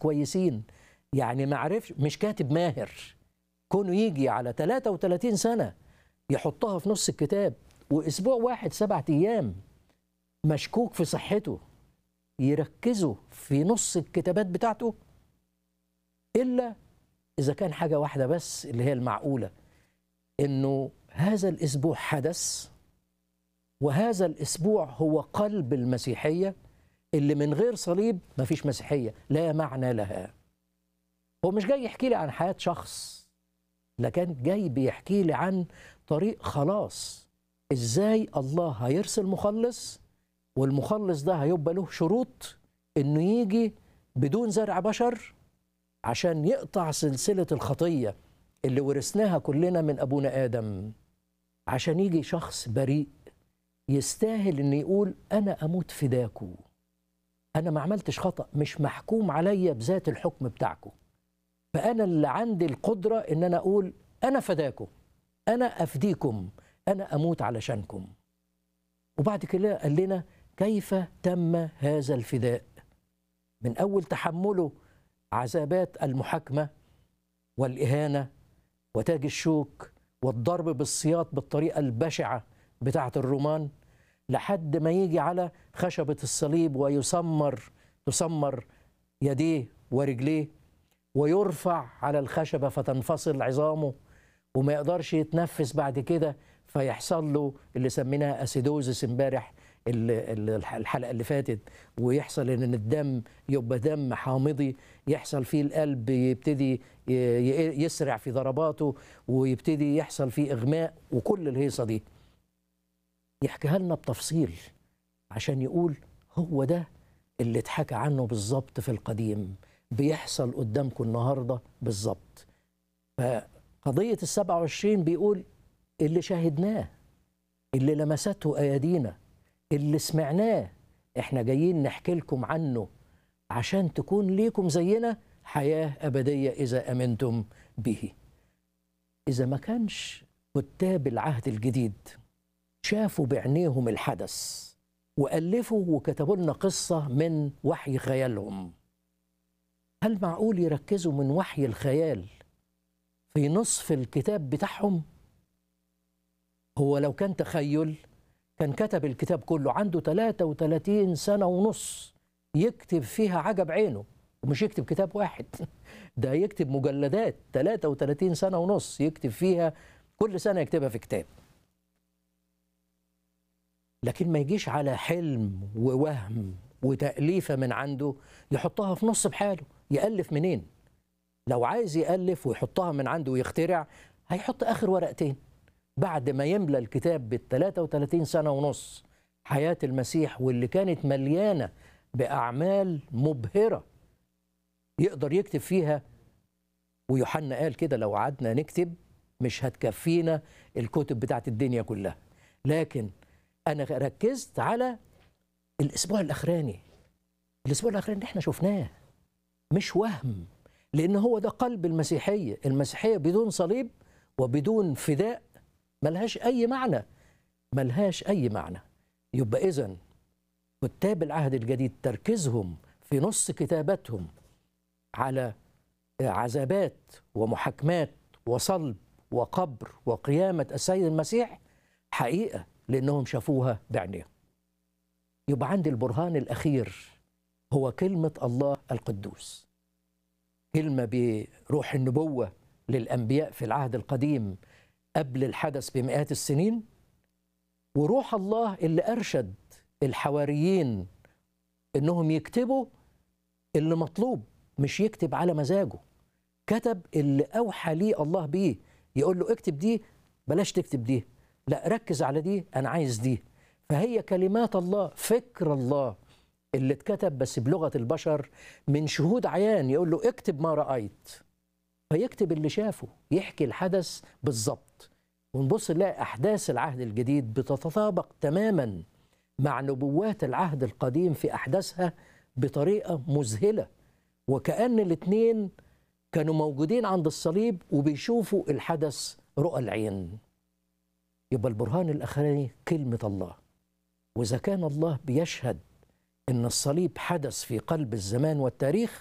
كويسين يعني ما عرفش مش كاتب ماهر كونه يجي على 33 سنة يحطها في نص الكتاب وأسبوع واحد سبعة أيام مشكوك في صحته يركزوا في نص الكتابات بتاعته إلا إذا كان حاجة واحدة بس اللي هي المعقولة إنه هذا الأسبوع حدث وهذا الأسبوع هو قلب المسيحية اللي من غير صليب مفيش مسيحية لا معنى لها هو مش جاي يحكي لي عن حياة شخص لكن جاي بيحكي لي عن طريق خلاص ازاي الله هيرسل مخلص والمخلص ده هيبقى له شروط انه يجي بدون زرع بشر عشان يقطع سلسلة الخطية اللي ورثناها كلنا من أبونا آدم عشان يجي شخص بريء يستاهل إن يقول أنا أموت فداكو أنا ما عملتش خطأ مش محكوم عليا بذات الحكم بتاعكم فأنا اللي عندي القدرة إن أنا أقول أنا فداكم أنا أفديكم أنا أموت علشانكم وبعد كده قال لنا كيف تم هذا الفداء من أول تحمله عذابات المحاكمة والإهانة وتاج الشوك والضرب بالسياط بالطريقة البشعة بتاعة الرومان لحد ما يجي على خشبة الصليب ويسمر تسمر يديه ورجليه ويرفع على الخشبة فتنفصل عظامه وما يقدرش يتنفس بعد كده فيحصل له اللي سميناها اسيدوزس امبارح الحلقه اللي فاتت ويحصل ان الدم يبقى دم حامضي يحصل فيه القلب يبتدي يسرع في ضرباته ويبتدي يحصل فيه اغماء وكل الهيصه دي يحكيها لنا بتفصيل عشان يقول هو ده اللي اتحكى عنه بالظبط في القديم بيحصل قدامكم النهارده بالظبط فقضيه السبعة وعشرين بيقول اللي شاهدناه اللي لمسته ايادينا اللي سمعناه احنا جايين نحكي لكم عنه عشان تكون ليكم زينا حياه ابديه اذا امنتم به اذا ما كانش كتاب العهد الجديد شافوا بعينيهم الحدث والفوا وكتبوا لنا قصه من وحي خيالهم هل معقول يركزوا من وحي الخيال في نصف الكتاب بتاعهم هو لو كان تخيل كان كتب الكتاب كله عنده 33 سنة ونص يكتب فيها عجب عينه ومش يكتب كتاب واحد ده يكتب مجلدات 33 سنة ونص يكتب فيها كل سنة يكتبها في كتاب لكن ما يجيش على حلم ووهم وتأليفة من عنده يحطها في نص بحاله يألف منين لو عايز يألف ويحطها من عنده ويخترع هيحط آخر ورقتين بعد ما يملى الكتاب بال 33 سنة ونص حياة المسيح واللي كانت مليانة بأعمال مبهرة يقدر يكتب فيها ويوحنا قال كده لو قعدنا نكتب مش هتكفينا الكتب بتاعت الدنيا كلها لكن أنا ركزت على الأسبوع الأخراني الأسبوع الأخراني اللي احنا شفناه مش وهم لأن هو ده قلب المسيحية المسيحية بدون صليب وبدون فداء ملهاش أي معنى ملهاش أي معنى يبقى إذن كتاب العهد الجديد تركيزهم في نص كتاباتهم على عذابات ومحاكمات وصلب وقبر وقيامة السيد المسيح حقيقة لأنهم شافوها بعينيهم يبقى عندي البرهان الأخير هو كلمة الله القدوس كلمة بروح النبوة للأنبياء في العهد القديم قبل الحدث بمئات السنين وروح الله اللي أرشد الحواريين إنهم يكتبوا اللي مطلوب مش يكتب على مزاجه كتب اللي أوحى ليه الله بيه يقول له اكتب دي بلاش تكتب دي لا ركز على دي أنا عايز دي فهي كلمات الله فكر الله اللي اتكتب بس بلغة البشر من شهود عيان يقول له اكتب ما رأيت فيكتب اللي شافه يحكي الحدث بالظبط ونبص نلاقي أحداث العهد الجديد بتتطابق تماما مع نبوات العهد القديم في أحداثها بطريقة مذهلة وكأن الاتنين كانوا موجودين عند الصليب وبيشوفوا الحدث رؤى العين يبقى البرهان الأخراني كلمة الله وإذا كان الله بيشهد إن الصليب حدث في قلب الزمان والتاريخ